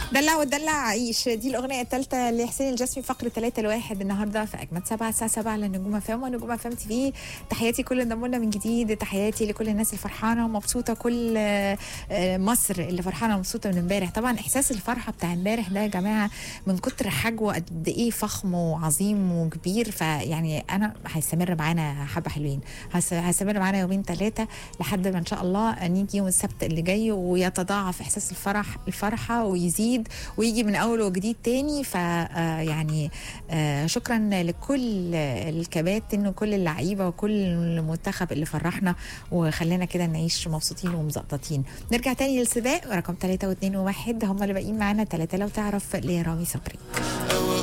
دلع ودلع عيش دي الاغنيه الثالثه لحسين الجسمي فقره 3 لواحد النهارده في اجمد سبعة الساعه 7 على نجوم افلام ونجوم افلام تي في تحياتي كل انضموا لنا من جديد تحياتي لكل الناس الفرحانه ومبسوطه كل آه، آه، مصر اللي فرحانه ومبسوطه من امبارح طبعا احساس الفرحه بتاع امبارح ده يا جماعه من كتر حجمه قد ايه فخم وعظيم وكبير فيعني انا هيستمر معانا حبه حلوين هس- هيستمر معانا يومين ثلاثه لحد ما ان شاء الله نيجي يوم السبت اللي جاي ويتضاعف احساس الفرح الفرحه ويزيد ويجي من اول وجديد تاني ف آه، يعني آه، شكرا لكل الكباتن وكل اللعيبه وكل المنتخب اللي فرحنا وخلانا كده نعيش مبسوطين ومزقططين نرجع تاني للسباق رقم 3 و2 و1 هم اللي باقيين معانا ثلاثه لو تعرف لرامي صبري